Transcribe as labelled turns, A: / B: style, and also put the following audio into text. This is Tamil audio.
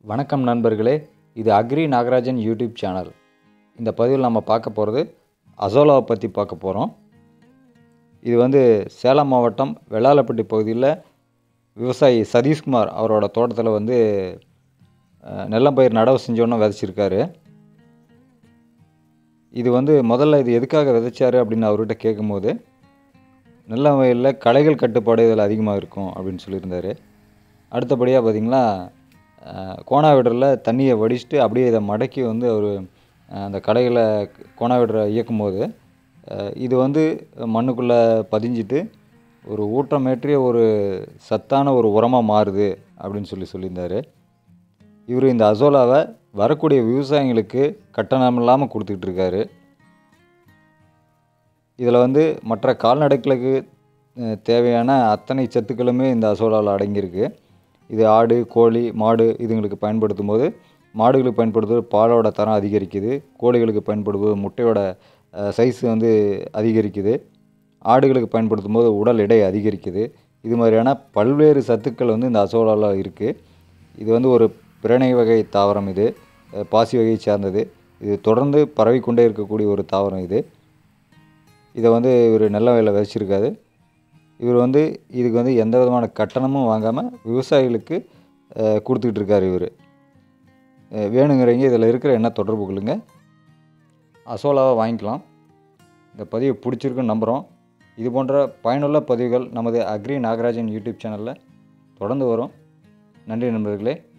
A: வணக்கம் நண்பர்களே இது அக்ரி நாகராஜன் யூடியூப் சேனல் இந்த பதிவில் நம்ம பார்க்க போகிறது அசோலாவை பற்றி பார்க்க போகிறோம் இது வந்து சேலம் மாவட்டம் வெள்ளாளப்பட்டி பகுதியில் விவசாயி சதீஷ்குமார் அவரோட தோட்டத்தில் வந்து அஹ், நெல்லம்பயிர் நடவு செஞ்சோன்னு விதைச்சிருக்காரு இது வந்து முதல்ல இது எதுக்காக விதைச்சாரு அப்படின்னு அவர்கிட்ட கேட்கும்போது நெல்ல வயலில் களைகள் கட்டுப்பாடு இதில் அதிகமாக இருக்கும் அப்படின்னு சொல்லியிருந்தார் அடுத்தபடியாக பார்த்திங்களா கோணாவிடரில் தண்ணியை வடிச்சிட்டு அப்படியே இதை மடக்கி வந்து அவர் அந்த களைகளை கோணாவிடரை இயக்கும் போது அஹ், இது வந்து மண்ணுக்குள்ளே பதிஞ்சிட்டு ஒரு ஊட்டமேற்றிய ஒரு சத்தான ஒரு உரமாக மாறுது அப்படின்னு சொல்லி சொல்லியிருந்தார் இவர் இந்த அசோலாவை வரக்கூடிய விவசாயிங்களுக்கு கட்டணம் இல்லாமல் கொடுத்துக்கிட்டு இருக்காரு இதில் வந்து மற்ற கால்நடைகளுக்கு அஹ், தேவையான அத்தனை சத்துக்களுமே இந்த அசோலாவில் அடங்கியிருக்கு இது ஆடு கோழி மாடு இதுங்களுக்கு பயன்படுத்தும் போது மாடுகளுக்கு பயன்படுத்துவது பாலோட தரம் அதிகரிக்குது கோழிகளுக்கு பயன்படுத்துவது முட்டையோட சைஸ் வந்து அதிகரிக்குது ஆடுகளுக்கு பயன்படுத்தும் போது உடல் எடை அதிகரிக்குது இது மாதிரியான பல்வேறு சத்துக்கள் வந்து இந்த அசோலாவில் இருக்குது இது வந்து ஒரு பிரணை வகை தாவரம் இது அஹ், பாசி வகையை சார்ந்தது இது தொடர்ந்து பரவிக்கொண்டே இருக்கக்கூடிய ஒரு தாவரம் இது இதை வந்து இவர் நெல்ல வயலில் விதைச்சிருக்காரு இவர் வந்து இதுக்கு வந்து எந்த விதமான கட்டணமும் வாங்காமல் விவசாயிகளுக்கு அஹ், கொடுத்துக்கிட்டு இருக்கார் இவர் வேணுங்கிறவங்க இதில் இருக்கிற என்ன தொடர்பு கொள்ளுங்க அசோலாவை வாங்கிக்கலாம் இந்த பதிவு பிடிச்சிருக்குன்னு நம்புகிறோம் இது போன்ற பயனுள்ள பதிவுகள் நமது அக்ரி நாகராஜன் யூடியூப் சேனலில் தொடர்ந்து வரும் நன்றி நண்பர்களே